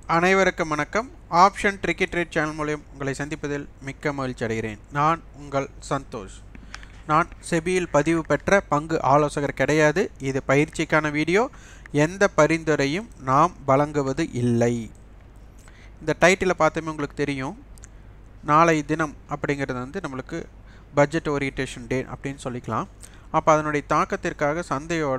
அனைவருக்கும் வணக்கம் option ட்ரிக்கெட் trade channel மூலம் உங்களை சந்திப்பதில் மிக்க மகிழ்ச்சி அடைகிறேன் நான் உங்கள் சந்தோஷ் நான் செபியில் பதிவு பெற்ற பங்கு ஆலோசகர் கிடையாது இது பயிற்சிக்கான வீடியோ எந்த பரிந்துரையும் நாம் வழங்குவது இல்லை இந்த டைட்டிலை பார்த்தோமே உங்களுக்கு தெரியும் நாளை தினம் அப்படிங்கிறது வந்து நம்மளுக்கு பட்ஜெட் ஓரியன்டேஷன் டே அப்படின்னு சொல்லிக்கலாம் அப்போ அதனுடைய தாக்கத்திற்காக சந்தையோட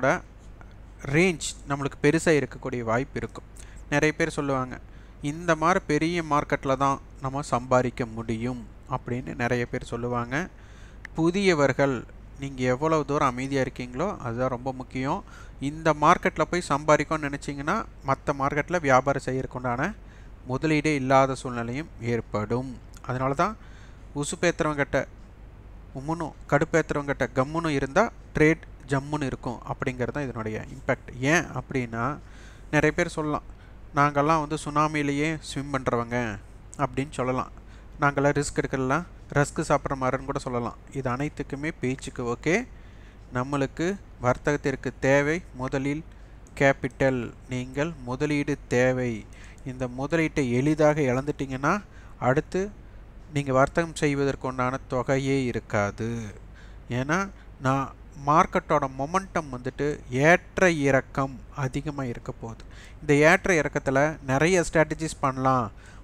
ரேஞ்ச் நம்மளுக்கு பெருசாக இருக்கக்கூடிய வாய்ப்பு இருக்கும் நிறைய பேர் சொல்லுவாங்க இந்த மாதிரி பெரிய மார்க்கெட்டில் தான் நம்ம சம்பாதிக்க முடியும் அப்படின்னு நிறைய பேர் சொல்லுவாங்க புதியவர்கள் நீங்கள் எவ்வளோ தூரம் அமைதியாக இருக்கீங்களோ அதுதான் ரொம்ப முக்கியம் இந்த மார்க்கெட்டில் போய் சம்பாதிக்கணும்னு நினச்சிங்கன்னா மற்ற மார்க்கெட்டில் வியாபாரம் செய்யறதுக்குண்டான முதலீடே இல்லாத சூழ்நிலையும் ஏற்படும் அதனால தான் உசுப்பேத்துறவங்கிட்ட உம்முனும் கடுப்பேத்துறவங்கிட்ட கம்முன்னு இருந்தால் ட்ரேட் ஜம்முன்னு இருக்கும் அப்படிங்கிறது தான் இதனுடைய இம்பேக்ட் ஏன் அப்படின்னா நிறைய பேர் சொல்லலாம் நாங்கள்லாம் வந்து சுனாமிலேயே ஸ்விம் பண்ணுறவங்க அப்படின்னு சொல்லலாம் நாங்கள்லாம் ரிஸ்க் எடுக்கலாம் ரஸ்க்கு சாப்பிட்ற மாதிரின்னு கூட சொல்லலாம் இது அனைத்துக்குமே பேச்சுக்கு ஓகே நம்மளுக்கு வர்த்தகத்திற்கு தேவை முதலில் கேபிட்டல் நீங்கள் முதலீடு தேவை இந்த முதலீட்டை எளிதாக இழந்துட்டிங்கன்னா அடுத்து நீங்கள் வர்த்தகம் செய்வதற்குண்டான தொகையே இருக்காது ஏன்னா நான் மார்க்கெட்டோட மொமெண்டம் வந்துட்டு ஏற்ற இறக்கம் அதிகமாக இருக்க போகுது இந்த ஏற்ற இறக்கத்தில் நிறைய ஸ்ட்ராட்டஜிஸ் பண்ணலாம்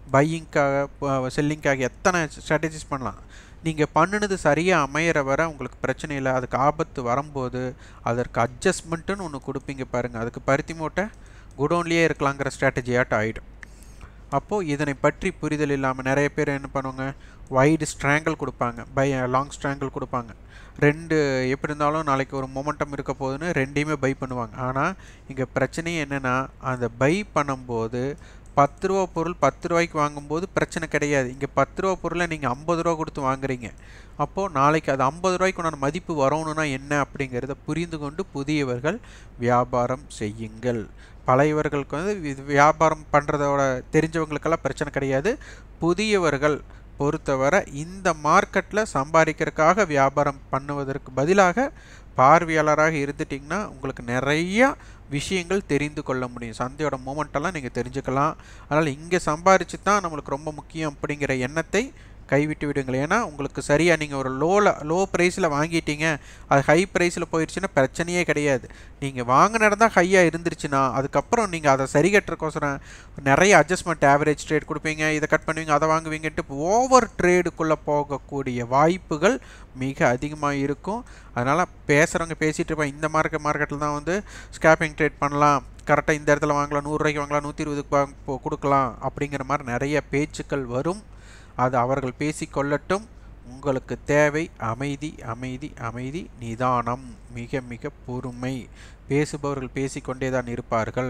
பையிங்க்காக செல்லிங்க்காக எத்தனை ஸ்ட்ராட்டஜிஸ் பண்ணலாம் நீங்கள் பண்ணினது சரியாக அமையிற வர உங்களுக்கு பிரச்சனை இல்லை அதுக்கு ஆபத்து வரும்போது அதற்கு அட்ஜஸ்ட்மெண்ட்டுன்னு ஒன்று கொடுப்பீங்க பாருங்கள் அதுக்கு பருத்தி மூட்டை குடோன்லேயே இருக்கலாங்கிற ஸ்ட்ராட்டஜியாட்டம் ஆகிடும் அப்போது இதனை பற்றி புரிதல் இல்லாமல் நிறைய பேர் என்ன பண்ணுவாங்க வைடு ஸ்ட்ராங்கிள் கொடுப்பாங்க பை லாங் ஸ்ட்ராங்கிள் கொடுப்பாங்க ரெண்டு எப்படி இருந்தாலும் நாளைக்கு ஒரு மொமெண்டம் இருக்க போகுதுன்னு ரெண்டையுமே பை பண்ணுவாங்க ஆனால் இங்கே பிரச்சனையே என்னென்னா அந்த பை பண்ணும்போது பத்து ரூபா பொருள் பத்து ரூபாய்க்கு வாங்கும்போது பிரச்சனை கிடையாது இங்கே பத்து ரூபா பொருளை நீங்கள் ஐம்பது ரூபா கொடுத்து வாங்குறீங்க அப்போது நாளைக்கு அது ஐம்பது ரூபாய்க்கு உண்டான மதிப்பு வரணும்னா என்ன அப்படிங்கிறத புரிந்து கொண்டு புதியவர்கள் வியாபாரம் செய்யுங்கள் பழையவர்களுக்கு வந்து இது வியாபாரம் பண்ணுறதோட தெரிஞ்சவங்களுக்கெல்லாம் பிரச்சனை கிடையாது புதியவர்கள் பொறுத்தவரை இந்த மார்க்கெட்டில் சம்பாதிக்கிறதுக்காக வியாபாரம் பண்ணுவதற்கு பதிலாக பார்வையாளராக இருந்துட்டிங்கன்னா உங்களுக்கு நிறையா விஷயங்கள் தெரிந்து கொள்ள முடியும் சந்தையோட மூமெண்ட்டெல்லாம் நீங்கள் தெரிஞ்சுக்கலாம் அதனால் இங்கே சம்பாரித்து தான் நம்மளுக்கு ரொம்ப முக்கியம் அப்படிங்கிற எண்ணத்தை கைவிட்டு விடுங்கள் ஏன்னா உங்களுக்கு சரியாக நீங்கள் ஒரு லோவில் லோ ப்ரைஸில் வாங்கிட்டீங்க அது ஹை ப்ரைஸில் போயிடுச்சுன்னா பிரச்சனையே கிடையாது நீங்கள் வாங்கின இடம் தான் ஹையாக இருந்துருச்சுன்னா அதுக்கப்புறம் நீங்கள் அதை சரி கட்டுறக்கோசரம் நிறைய அட்ஜஸ்ட்மெண்ட் ஆவரேஜ் ட்ரேட் கொடுப்பீங்க இதை கட் பண்ணுவீங்க அதை வாங்குவீங்கன்ட்டு ஓவர் ட்ரேடுக்குள்ளே போகக்கூடிய வாய்ப்புகள் மிக அதிகமாக இருக்கும் அதனால் பேசுகிறவங்க பேசிகிட்டு இருப்பாங்க இந்த மார்க்கெட் மார்க்கெட்டில் தான் வந்து ஸ்கேப்பிங் ட்ரேட் பண்ணலாம் கரெக்டாக இந்த இடத்துல வாங்கலாம் நூறுரூவாய்க்கு வாங்கலாம் நூற்றி இருபதுக்கு வாங்க கொடுக்கலாம் அப்படிங்கிற மாதிரி நிறைய பேச்சுக்கள் வரும் அது அவர்கள் பேசிக்கொள்ளட்டும் உங்களுக்கு தேவை அமைதி அமைதி அமைதி நிதானம் மிக மிக பொறுமை பேசுபவர்கள் பேசிக்கொண்டே தான் இருப்பார்கள்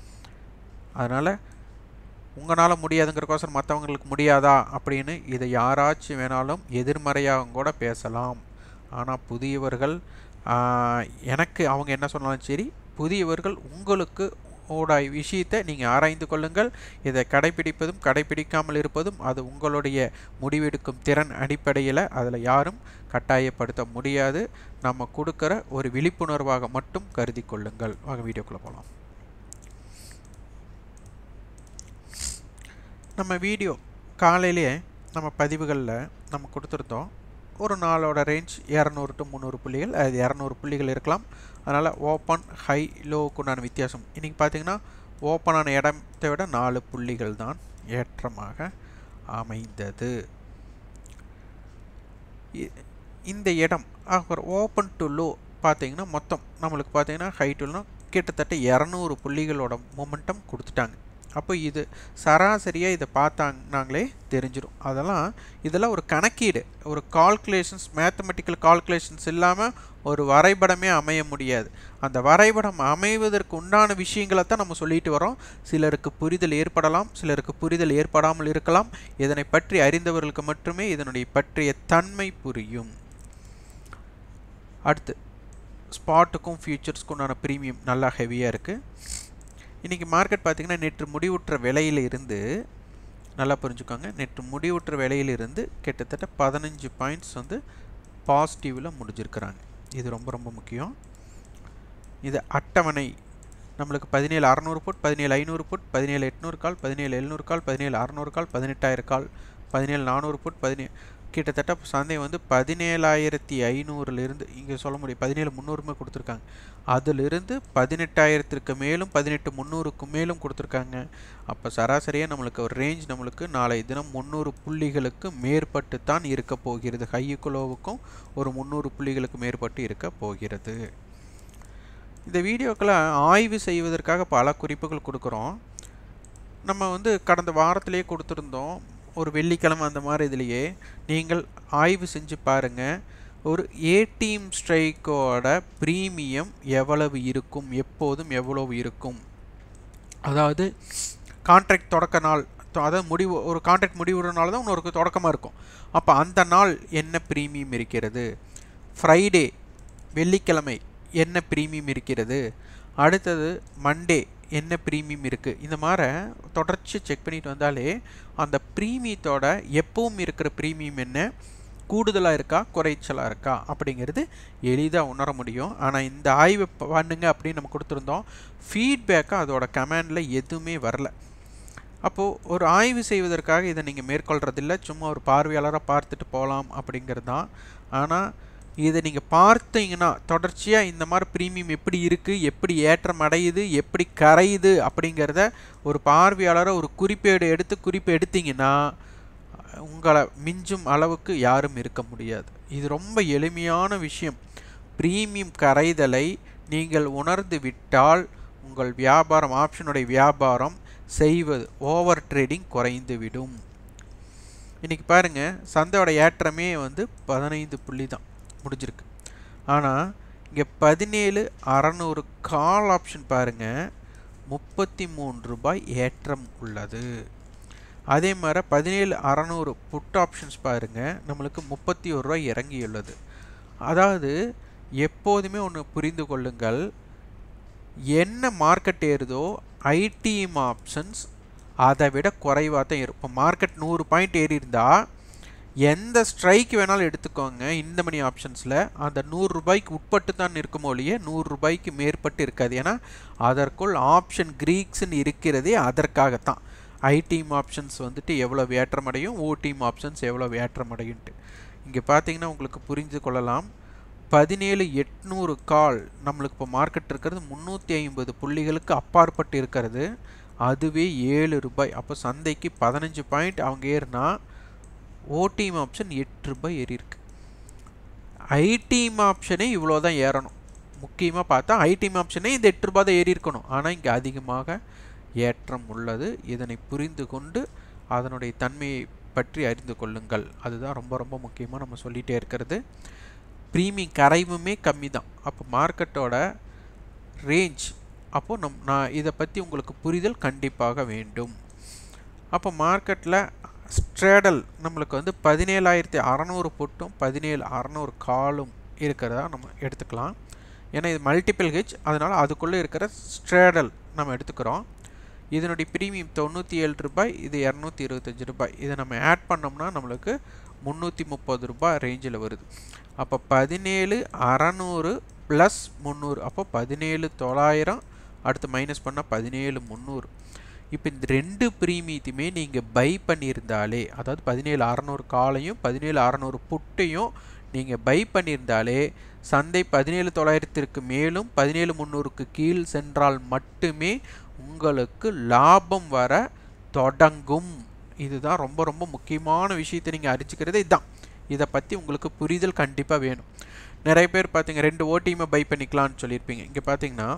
அதனால் உங்களால் முடியாதுங்கிறக்கோசரம் மற்றவங்களுக்கு முடியாதா அப்படின்னு இதை யாராச்சும் வேணாலும் எதிர்மறையாக கூட பேசலாம் ஆனால் புதியவர்கள் எனக்கு அவங்க என்ன சொன்னாலும் சரி புதியவர்கள் உங்களுக்கு ஓட விஷயத்தை நீங்கள் ஆராய்ந்து கொள்ளுங்கள் இதை கடைபிடிப்பதும் கடைபிடிக்காமல் இருப்பதும் அது உங்களுடைய முடிவெடுக்கும் திறன் அடிப்படையில் அதில் யாரும் கட்டாயப்படுத்த முடியாது நம்ம கொடுக்குற ஒரு விழிப்புணர்வாக மட்டும் கருதி கொள்ளுங்கள் வாங்க வீடியோக்குள்ளே போகலாம் நம்ம வீடியோ காலையிலேயே நம்ம பதிவுகளில் நம்ம கொடுத்துருந்தோம் ஒரு நாளோட ரேஞ்ச் இரநூறு டு முந்நூறு புள்ளிகள் அது இரநூறு புள்ளிகள் இருக்கலாம் அதனால் ஓப்பன் ஹை லோவுக்குண்டான வித்தியாசம் இன்றைக்கி பார்த்திங்கன்னா ஓப்பனான இடத்தை விட நாலு புள்ளிகள் தான் ஏற்றமாக அமைந்தது இந்த இடம் அப்புறம் ஓப்பன் டு லோ பார்த்திங்கன்னா மொத்தம் நம்மளுக்கு பார்த்திங்கன்னா ஹை டுல்னா கிட்டத்தட்ட இரநூறு புள்ளிகளோட மொமெண்டம் கொடுத்துட்டாங்க அப்போ இது சராசரியாக இதை பார்த்தாங்கனாங்களே தெரிஞ்சிடும் அதெல்லாம் இதெல்லாம் ஒரு கணக்கீடு ஒரு கால்குலேஷன்ஸ் மேத்தமெட்டிக்கல் கால்குலேஷன்ஸ் இல்லாமல் ஒரு வரைபடமே அமைய முடியாது அந்த வரைபடம் அமைவதற்கு உண்டான விஷயங்களை தான் நம்ம சொல்லிட்டு வரோம் சிலருக்கு புரிதல் ஏற்படலாம் சிலருக்கு புரிதல் ஏற்படாமல் இருக்கலாம் இதனை பற்றி அறிந்தவர்களுக்கு மட்டுமே இதனுடைய பற்றிய தன்மை புரியும் அடுத்து ஸ்பாட்டுக்கும் ஃபியூச்சர்ஸ்க்கும் உண்டான ப்ரீமியம் நல்லா ஹெவியாக இருக்குது இன்றைக்கி மார்க்கெட் பார்த்திங்கன்னா நேற்று முடிவுற்ற விலையில் இருந்து நல்லா புரிஞ்சுக்கோங்க நேற்று முடிவுற்ற விலையிலிருந்து கிட்டத்தட்ட பதினஞ்சு பாயிண்ட்ஸ் வந்து பாசிட்டிவில் முடிஞ்சிருக்கிறாங்க இது ரொம்ப ரொம்ப முக்கியம் இது அட்டவணை நம்மளுக்கு பதினேழு அறநூறு புட் பதினேழு ஐநூறு புட் பதினேழு எட்நூறு கால் பதினேழு எழுநூறு கால் பதினேழு அறநூறு கால் பதினெட்டாயிரம் கால் பதினேழு நானூறு புட் பதினே கிட்டத்தட்ட சந்தை வந்து பதினேழாயிரத்தி ஐநூறுலேருந்து இங்கே சொல்ல முடியும் பதினேழு முந்நூறுமே கொடுத்துருக்காங்க அதிலிருந்து பதினெட்டாயிரத்திற்கு மேலும் பதினெட்டு முந்நூறுக்கு மேலும் கொடுத்துருக்காங்க அப்போ சராசரியாக நம்மளுக்கு ஒரு ரேஞ்ச் நம்மளுக்கு நாளை தினம் முந்நூறு புள்ளிகளுக்கு மேற்பட்டு தான் இருக்க போகிறது ஹையுக்குலோவுக்கும் ஒரு முந்நூறு புள்ளிகளுக்கு மேற்பட்டு இருக்க போகிறது இந்த வீடியோக்களை ஆய்வு செய்வதற்காக பல குறிப்புகள் கொடுக்குறோம் நம்ம வந்து கடந்த வாரத்திலேயே கொடுத்துருந்தோம் ஒரு வெள்ளிக்கிழமை அந்த மாதிரி இதுலேயே நீங்கள் ஆய்வு செஞ்சு பாருங்கள் ஒரு ஏடிஎம் ஸ்ட்ரைக்கோட ப்ரீமியம் எவ்வளவு இருக்கும் எப்போதும் எவ்வளவு இருக்கும் அதாவது கான்ட்ராக்ட் தொடக்க நாள் அதாவது முடிவு ஒரு கான்ட்ராக்ட் முடிவுற நாள் தான் இன்னொரு தொடக்கமாக இருக்கும் அப்போ அந்த நாள் என்ன ப்ரீமியம் இருக்கிறது ஃப்ரைடே வெள்ளிக்கிழமை என்ன ப்ரீமியம் இருக்கிறது அடுத்தது மண்டே என்ன ப்ரீமியம் இருக்குது இந்த மாதிரி தொடர்ச்சி செக் பண்ணிட்டு வந்தாலே அந்த ப்ரீமியத்தோட எப்பவும் இருக்கிற ப்ரீமியம் என்ன கூடுதலாக இருக்கா குறைச்சலாக இருக்கா அப்படிங்கிறது எளிதாக உணர முடியும் ஆனால் இந்த ஆய்வு பண்ணுங்க அப்படின்னு நம்ம கொடுத்துருந்தோம் ஃபீட்பேக்காக அதோட கமெண்டில் எதுவுமே வரல அப்போது ஒரு ஆய்வு செய்வதற்காக இதை நீங்கள் மேற்கொள்கிறதில்ல சும்மா ஒரு பார்வையாளராக பார்த்துட்டு போகலாம் அப்படிங்கிறது தான் ஆனால் இதை நீங்கள் பார்த்தீங்கன்னா தொடர்ச்சியாக இந்த மாதிரி ப்ரீமியம் எப்படி இருக்குது எப்படி ஏற்றம் அடையுது எப்படி கரையுது அப்படிங்கிறத ஒரு பார்வையாளரை ஒரு குறிப்பேடு எடுத்து குறிப்பு எடுத்தீங்கன்னா உங்களை மிஞ்சும் அளவுக்கு யாரும் இருக்க முடியாது இது ரொம்ப எளிமையான விஷயம் ப்ரீமியம் கரைதலை நீங்கள் உணர்ந்து விட்டால் உங்கள் வியாபாரம் ஆப்ஷனுடைய வியாபாரம் செய்வது ஓவர் ட்ரேடிங் குறைந்து விடும் இன்றைக்கி பாருங்கள் சந்தையோட ஏற்றமே வந்து பதினைந்து புள்ளி தான் முடிஞ்சிருக்கு ஆனால் இங்கே பதினேழு அறநூறு கால் ஆப்ஷன் பாருங்கள் முப்பத்தி மூன்று ரூபாய் ஏற்றம் உள்ளது அதே மாதிரி பதினேழு அறநூறு புட் ஆப்ஷன்ஸ் பாருங்கள் நம்மளுக்கு முப்பத்தி ஒரு ரூபாய் இறங்கியுள்ளது அதாவது எப்போதுமே ஒன்று புரிந்து கொள்ளுங்கள் என்ன மார்க்கெட் ஏறுதோ ஐடிஎம் ஆப்ஷன்ஸ் அதை விட குறைவாக தான் இருக்கும் மார்க்கெட் நூறு பாயிண்ட் ஏறி இருந்தால் எந்த ஸ்ட்ரைக் வேணாலும் எடுத்துக்கோங்க இந்த மணி ஆப்ஷன்ஸில் அந்த நூறுரூபாய்க்கு உட்பட்டு தான் இருக்குமோ இல்லையே நூறுரூபாய்க்கு மேற்பட்டு இருக்காது ஏன்னா அதற்குள் ஆப்ஷன் க்ரீக்ஸ்ன்னு இருக்கிறதே அதற்காகத்தான் ஐடீம் ஆப்ஷன்ஸ் வந்துட்டு எவ்வளோ ஏற்றமடையும் ஓடீம் ஆப்ஷன்ஸ் எவ்வளோ ஏற்றமடையும்ட்டு இங்கே பார்த்தீங்கன்னா உங்களுக்கு புரிந்து கொள்ளலாம் பதினேழு எட்நூறு கால் நம்மளுக்கு இப்போ மார்க்கெட் இருக்கிறது முந்நூற்றி ஐம்பது புள்ளிகளுக்கு அப்பாற்பட்டு இருக்கிறது அதுவே ஏழு ரூபாய் அப்போ சந்தைக்கு பதினஞ்சு பாயிண்ட் அவங்க ஏறுனா ஓடிஎம் ஆப்ஷன் எட்டு ரூபாய் ஏறி இருக்கு ஐடிஎம் ஆப்ஷனே இவ்வளோ தான் ஏறணும் முக்கியமாக பார்த்தா ஐடிஎம் ஆப்ஷனே இந்த எட்டு ரூபாய் தான் ஏறி இருக்கணும் ஆனால் இங்கே அதிகமாக ஏற்றம் உள்ளது இதனை புரிந்து கொண்டு அதனுடைய தன்மையை பற்றி அறிந்து கொள்ளுங்கள் அதுதான் ரொம்ப ரொம்ப முக்கியமாக நம்ம சொல்லிகிட்டே இருக்கிறது ப்ரீமியம் கரைவுமே கம்மி தான் அப்போ மார்க்கெட்டோட ரேஞ்ச் அப்போது நம் நான் இதை பற்றி உங்களுக்கு புரிதல் கண்டிப்பாக வேண்டும் அப்போ மார்க்கெட்டில் ஸ்ட்ரேடல் நம்மளுக்கு வந்து பதினேழாயிரத்தி அறநூறு புட்டும் பதினேழு அறநூறு காலும் இருக்கிறதா நம்ம எடுத்துக்கலாம் ஏன்னா இது மல்டிபிள் ஹெச் அதனால் அதுக்குள்ளே இருக்கிற ஸ்ட்ரேடல் நம்ம எடுத்துக்கிறோம் இதனுடைய ப்ரீமியம் தொண்ணூற்றி ஏழு ரூபாய் இது இரநூத்தி இருபத்தஞ்சி ரூபாய் இதை நம்ம ஆட் பண்ணோம்னா நம்மளுக்கு முந்நூற்றி முப்பது ரூபாய் ரேஞ்சில் வருது அப்போ பதினேழு அறநூறு ப்ளஸ் முந்நூறு அப்போ பதினேழு தொள்ளாயிரம் அடுத்து மைனஸ் பண்ணால் பதினேழு முந்நூறு இப்போ இந்த ரெண்டு ப்ரீமியத்தையுமே நீங்கள் பை பண்ணியிருந்தாலே அதாவது பதினேழு அறநூறு காலையும் பதினேழு அறநூறு புட்டையும் நீங்கள் பை பண்ணியிருந்தாலே சந்தை பதினேழு தொள்ளாயிரத்திற்கு மேலும் பதினேழு முந்நூறுக்கு கீழ் சென்றால் மட்டுமே உங்களுக்கு லாபம் வர தொடங்கும் இதுதான் ரொம்ப ரொம்ப முக்கியமான விஷயத்தை நீங்கள் அறிஞ்சிக்கிறது இதுதான் இதை பற்றி உங்களுக்கு புரிதல் கண்டிப்பாக வேணும் நிறைய பேர் பார்த்தீங்க ரெண்டு ஓடிஎம்மை பை பண்ணிக்கலாம்னு சொல்லியிருப்பீங்க இங்கே பார்த்தீங்கன்னா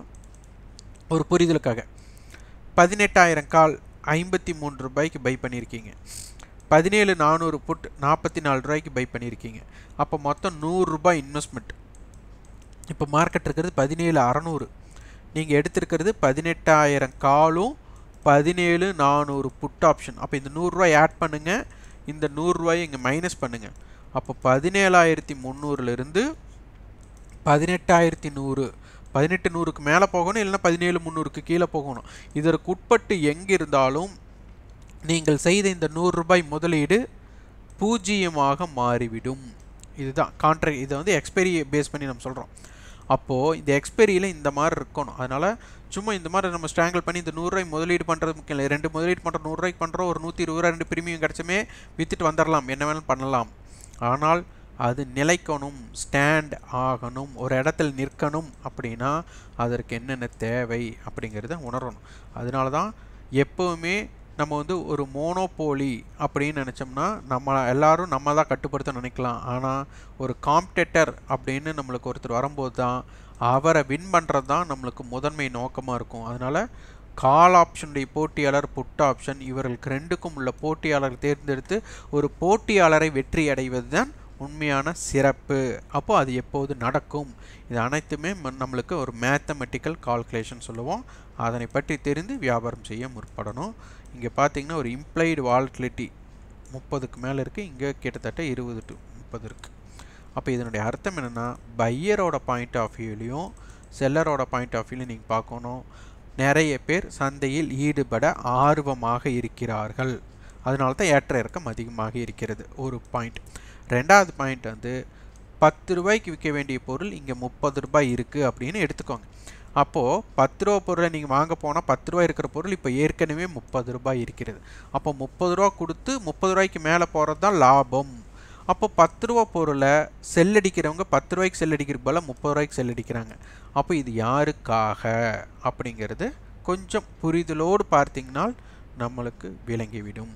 ஒரு புரிதலுக்காக பதினெட்டாயிரம் கால் ஐம்பத்தி மூணு ரூபாய்க்கு பை பண்ணியிருக்கீங்க பதினேழு நானூறு புட் நாற்பத்தி நாலு ரூபாய்க்கு பை பண்ணியிருக்கீங்க அப்போ மொத்தம் நூறுரூபாய் இன்வெஸ்ட்மெண்ட் இப்போ மார்க்கெட் இருக்கிறது பதினேழு அறநூறு நீங்கள் எடுத்திருக்கிறது பதினெட்டாயிரம் காலும் பதினேழு நானூறு புட் ஆப்ஷன் அப்போ இந்த நூறுரூவாய் ஆட் பண்ணுங்கள் இந்த நூறுரூவாயை இங்கே மைனஸ் பண்ணுங்கள் அப்போ பதினேழாயிரத்தி முந்நூறுலேருந்து பதினெட்டாயிரத்தி நூறு பதினெட்டு நூறுக்கு மேலே போகணும் இல்லைன்னா பதினேழு முந்நூறுக்கு கீழே போகணும் இதற்கு உட்பட்டு எங்கே இருந்தாலும் நீங்கள் செய்த இந்த நூறு ரூபாய் முதலீடு பூஜ்ஜியமாக மாறிவிடும் இதுதான் கான்ட்ராக்ட் இதை வந்து எக்ஸ்பைரி பேஸ் பண்ணி நம்ம சொல்கிறோம் அப்போது இந்த எக்ஸ்பைரியில் இந்த மாதிரி இருக்கணும் அதனால் சும்மா இந்த மாதிரி நம்ம ஸ்ட்ராங்கிள் பண்ணி இந்த நூறுரூவாய் முதலீடு பண்ணுறது முக்கியம் இல்லை ரெண்டு முதலீடு பண்ணுறோம் நூறுரூவாய்க்கு பண்ணுறோம் ஒரு நூற்றி இருபது ரூபா ரெண்டு பிரீமியம் கிடச்சுமே விற்றுட்டு வந்துடலாம் என்ன வேணாலும் பண்ணலாம் ஆனால் அது நிலைக்கணும் ஸ்டாண்ட் ஆகணும் ஒரு இடத்துல நிற்கணும் அப்படின்னா அதற்கு என்னென்ன தேவை அப்படிங்கிறத உணரணும் அதனால தான் எப்போவுமே நம்ம வந்து ஒரு மோனோபோலி அப்படின்னு நினச்சோம்னா நம்ம எல்லாரும் நம்ம தான் கட்டுப்படுத்த நினைக்கலாம் ஆனால் ஒரு காம்படேட்டர் அப்படின்னு நம்மளுக்கு ஒருத்தர் வரும்போது தான் அவரை வின் பண்ணுறது தான் நம்மளுக்கு முதன்மை நோக்கமாக இருக்கும் அதனால் கால் ஆப்ஷனுடைய போட்டியாளர் புட் ஆப்ஷன் இவர்களுக்கு ரெண்டுக்கும் உள்ள போட்டியாளர் தேர்ந்தெடுத்து ஒரு போட்டியாளரை வெற்றி அடைவது தான் உண்மையான சிறப்பு அப்போ அது எப்போது நடக்கும் இது அனைத்துமே நம்மளுக்கு ஒரு மேத்தமெட்டிக்கல் கால்குலேஷன் சொல்லுவோம் அதனை பற்றி தெரிந்து வியாபாரம் செய்ய முற்படணும் இங்கே பார்த்தீங்கன்னா ஒரு இம்ப்ளைடு வால்டிலிட்டி முப்பதுக்கு மேலே இருக்குது இங்கே கிட்டத்தட்ட இருபது டு முப்பது இருக்குது அப்போ இதனுடைய அர்த்தம் என்னென்னா பையரோட பாயிண்ட் ஆஃப் வியூலையும் செல்லரோட பாயிண்ட் ஆஃப் வியூலையும் நீங்கள் பார்க்கணும் நிறைய பேர் சந்தையில் ஈடுபட ஆர்வமாக இருக்கிறார்கள் அதனால தான் ஏற்ற இறக்கம் அதிகமாக இருக்கிறது ஒரு பாயிண்ட் ரெண்டாவது பாயிண்ட் வந்து பத்து ரூபாய்க்கு விற்க வேண்டிய பொருள் இங்கே முப்பது ரூபாய் இருக்குது அப்படின்னு எடுத்துக்கோங்க அப்போது பத்து ரூபா பொருளை நீங்கள் வாங்க போனால் பத்து ரூபா இருக்கிற பொருள் இப்போ ஏற்கனவே முப்பது ரூபாய் இருக்கிறது அப்போ முப்பது ரூபா கொடுத்து முப்பது ரூபாய்க்கு மேலே போகிறது தான் லாபம் அப்போ பத்து ரூபா பொருளை செல்லடிக்கிறவங்க பத்து ரூபாய்க்கு செல்லடிக்கிற போல் முப்பது ரூபாய்க்கு செல்லடிக்கிறாங்க அப்போ இது யாருக்காக அப்படிங்கிறது கொஞ்சம் புரிதலோடு பார்த்தீங்கனால் நம்மளுக்கு விளங்கிவிடும்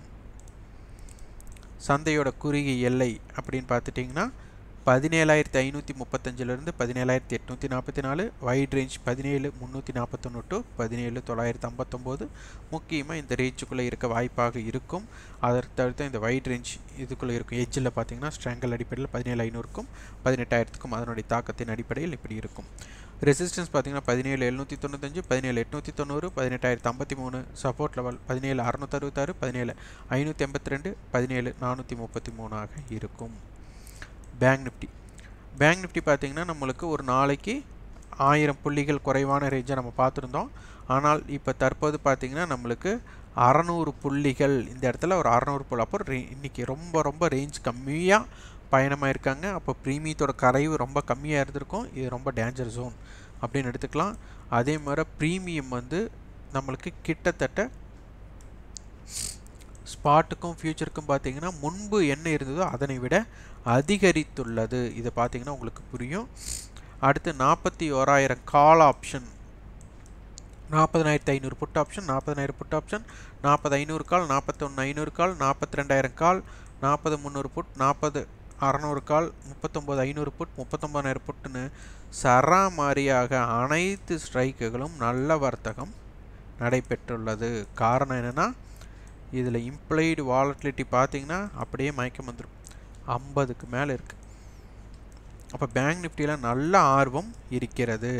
சந்தையோட குறுகிய எல்லை அப்படின்னு பார்த்துட்டிங்கன்னா பதினேழாயிரத்தி ஐநூற்றி முப்பத்தஞ்சிலிருந்து பதினேழாயிரத்தி எட்நூற்றி நாற்பத்தி நாலு வைட் ரேஞ்ச் பதினேழு முந்நூற்றி நாற்பத்தொன்று டு பதினேழு தொள்ளாயிரத்தி ஐம்பத்தொம்போது முக்கியமாக இந்த ரேஞ்சுக்குள்ளே இருக்க வாய்ப்பாக இருக்கும் அதற்கு தவிர்த்து இந்த வைட் ரேஞ்ச் இதுக்குள்ளே இருக்கும் எஜ்ஜில் பார்த்தீங்கன்னா ஸ்ட்ராங்கல் அடிப்படையில் பதினேழு ஐநூறுக்கும் பதினெட்டாயிரத்துக்கும் அதனுடைய தாக்கத்தின் அடிப்படையில் இப்படி இருக்கும் ரெசிஸ்டன்ஸ் பார்த்தீங்கன்னா பதினேழு எழுநூற்றி தொண்ணூத்தஞ்சு பதினேழு எட்நூற்றி தொண்ணூறு பதினெட்டாயிரத்து ஐம்பத்தி மூணு சப்போர்ட் லெவல் பதினேழு அறுநூத்தறுபத்தாறு பதினேழு ஐநூற்றி எண்பத்தி ரெண்டு பதினேழு நானூற்றி முப்பத்தி மூணாக இருக்கும் பேங்க் நிஃப்டி பேங்க் நிஃப்டி பார்த்திங்கன்னா நம்மளுக்கு ஒரு நாளைக்கு ஆயிரம் புள்ளிகள் குறைவான ரேஞ்சை நம்ம பார்த்துருந்தோம் ஆனால் இப்போ தற்போது பார்த்திங்கன்னா நம்மளுக்கு அறநூறு புள்ளிகள் இந்த இடத்துல ஒரு அறநூறு புள்ளி அப்போ ரே இன்றைக்கி ரொம்ப ரொம்ப ரேஞ்ச் கம்மியாக பயணமாக இருக்காங்க அப்போ ப்ரீமியத்தோட கரைவு ரொம்ப கம்மியாக இருந்திருக்கும் இது ரொம்ப டேஞ்சர் ஜோன் அப்படின்னு எடுத்துக்கலாம் அதே மாதிரி ப்ரீமியம் வந்து நம்மளுக்கு கிட்டத்தட்ட ஸ்பாட்டுக்கும் ஃப்யூச்சருக்கும் பார்த்தீங்கன்னா முன்பு என்ன இருந்ததோ அதனை விட அதிகரித்துள்ளது இதை பார்த்தீங்கன்னா உங்களுக்கு புரியும் அடுத்து நாற்பத்தி ஓராயிரம் கால் ஆப்ஷன் நாற்பதனாயிரத்தி ஐநூறு புட் ஆப்ஷன் நாற்பதனாயிரம் புட் ஆப்ஷன் நாற்பது ஐநூறு கால் நாற்பத்தொன்று ஐநூறு கால் நாற்பத்தி ரெண்டாயிரம் கால் நாற்பது முந்நூறு புட் நாற்பது அறநூறு கால் முப்பத்தொம்போது ஐநூறு புட் முப்பத்தொம்பதாயிரம் புட்டுன்னு சராமாரியாக அனைத்து ஸ்ட்ரைக்குகளும் நல்ல வர்த்தகம் நடைபெற்றுள்ளது காரணம் என்னென்னா இதில் இம்ப்ளைடு வாலட்டிலிட்டி பார்த்தீங்கன்னா அப்படியே மயக்கம் வந்துடும் ஐம்பதுக்கு மேலே இருக்குது அப்போ பேங்க் நிஃப்டியில் நல்ல ஆர்வம் இருக்கிறது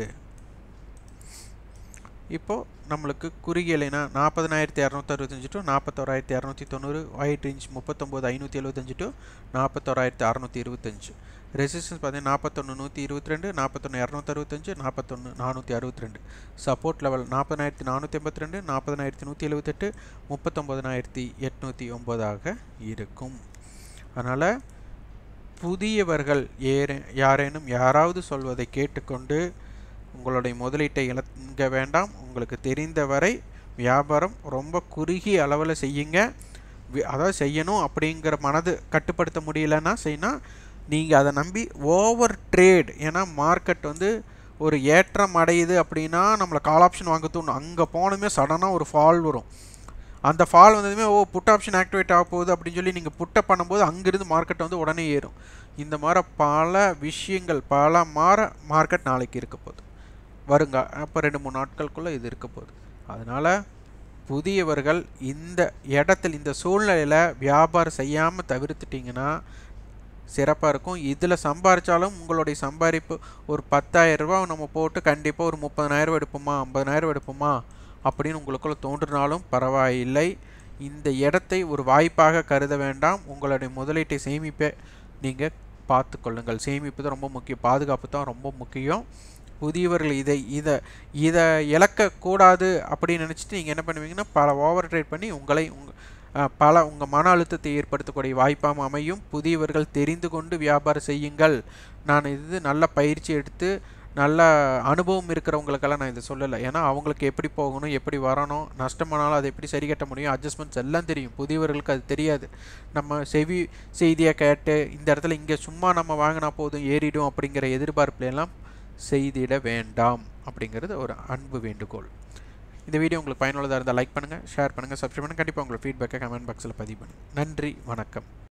இப்போது நம்மளுக்கு குறுகியலைனா நாற்பதனாயிரத்தி இரநூத்தறுபத்தஞ்சு டு நாற்பத்தோராயிரத்தி இரநூத்தி தொண்ணூறு ஒயிட் ரேஞ்ச் முப்பத்தொம்போது ஐநூற்றி எழுபத்தஞ்சு டு நாற்பத்தோராயிரத்தி அறநூற்றி இருபத்தஞ்சு ரெசிஸ்டன்ஸ் பார்த்தீங்கன்னா நாற்பத்தொன்று நூற்றி இருபத்தி ரெண்டு நாற்பத்தொன்று இரநூத்தறுபத்தஞ்சு நாற்பத்தொன்று நானூற்றி அறுபத்தி ரெண்டு சப்போர்ட் லெவல் நாற்பதாயிரத்தி நானூற்றி எண்பத்தி ரெண்டு நாற்பதனாயிரத்தி நூற்றி எழுபத்தெட்டு முப்பத்தொம்பதனாயிரத்தி எட்நூற்றி ஒம்பதாக இருக்கும் அதனால் புதியவர்கள் ஏற யாரேனும் யாராவது சொல்வதை கேட்டுக்கொண்டு உங்களுடைய முதலீட்டை இழங்க வேண்டாம் உங்களுக்கு தெரிந்தவரை வியாபாரம் ரொம்ப குறுகிய அளவில் செய்யுங்க அதாவது செய்யணும் அப்படிங்கிற மனது கட்டுப்படுத்த முடியலன்னா செய்யணும் நீங்கள் அதை நம்பி ஓவர் ட்ரேட் ஏன்னா மார்க்கெட் வந்து ஒரு ஏற்றம் அடையுது அப்படின்னா நம்மளை கால் ஆப்ஷன் வாங்க தோணும் அங்கே போனதுமே சடனாக ஒரு ஃபால் வரும் அந்த ஃபால் வந்ததுமே ஓ புட் ஆப்ஷன் ஆக்டிவேட் ஆக போகுது அப்படின்னு சொல்லி நீங்கள் புட்டை பண்ணும்போது அங்கேருந்து மார்க்கெட் வந்து உடனே ஏறும் இந்த மாதிரி பல விஷயங்கள் பல மாற மார்க்கெட் நாளைக்கு இருக்க போகுது வருங்க அப்போ ரெண்டு மூணு நாட்களுக்குள்ளே இது இருக்க போகுது அதனால் புதியவர்கள் இந்த இடத்துல இந்த சூழ்நிலையில் வியாபாரம் செய்யாமல் தவிர்த்துட்டிங்கன்னா சிறப்பாக இருக்கும் இதில் சம்பாரித்தாலும் உங்களுடைய சம்பாதிப்பு ஒரு பத்தாயிரரூபா நம்ம போட்டு கண்டிப்பாக ஒரு முப்பதனாயிரம் எடுப்போமா ஐம்பதனாயிரம் எடுப்போமா அப்படின்னு உங்களுக்குள்ள தோன்றினாலும் பரவாயில்லை இந்த இடத்தை ஒரு வாய்ப்பாக கருத வேண்டாம் உங்களுடைய முதலீட்டை சேமிப்பை நீங்கள் பார்த்து கொள்ளுங்கள் சேமிப்பு தான் ரொம்ப முக்கியம் பாதுகாப்பு தான் ரொம்ப முக்கியம் புதியவர்கள் இதை இதை இதை இழக்கக்கூடாது அப்படின்னு நினச்சிட்டு நீங்கள் என்ன பண்ணுவீங்கன்னா பல ஓவர் ட்ரேட் பண்ணி உங்களை உங்க பல உங்கள் மன அழுத்தத்தை ஏற்படுத்தக்கூடிய வாய்ப்பாக அமையும் புதியவர்கள் தெரிந்து கொண்டு வியாபாரம் செய்யுங்கள் நான் இது நல்ல பயிற்சி எடுத்து நல்ல அனுபவம் இருக்கிறவங்களுக்கெல்லாம் நான் இதை சொல்லலை ஏன்னா அவங்களுக்கு எப்படி போகணும் எப்படி வரணும் நஷ்டமானாலும் அதை எப்படி சரி கட்ட முடியும் அட்ஜஸ்ட்மெண்ட்ஸ் எல்லாம் தெரியும் புதியவர்களுக்கு அது தெரியாது நம்ம செவி செய்தியை கேட்டு இந்த இடத்துல இங்கே சும்மா நம்ம வாங்கினா போதும் ஏறிடும் அப்படிங்கிற எதிர்பார்ப்புல எல்லாம் செய்திட வேண்டாம் அப்படிங்கிறது ஒரு அன்பு வேண்டுகோள் இந்த வீடியோ உங்களுக்கு பயனுள்ளதாக இருந்தால் லைக் பண்ணுங்கள் ஷேர் பண்ணுங்கள் சப்ஸ்கிரைப் பண்ணுங்கள் கண்டிப்பாக உங்களோட ஃபீட்பேக்கை கமெண்ட் பாக்ஸில் பதிவு பண்ணுங்கள் நன்றி வணக்கம்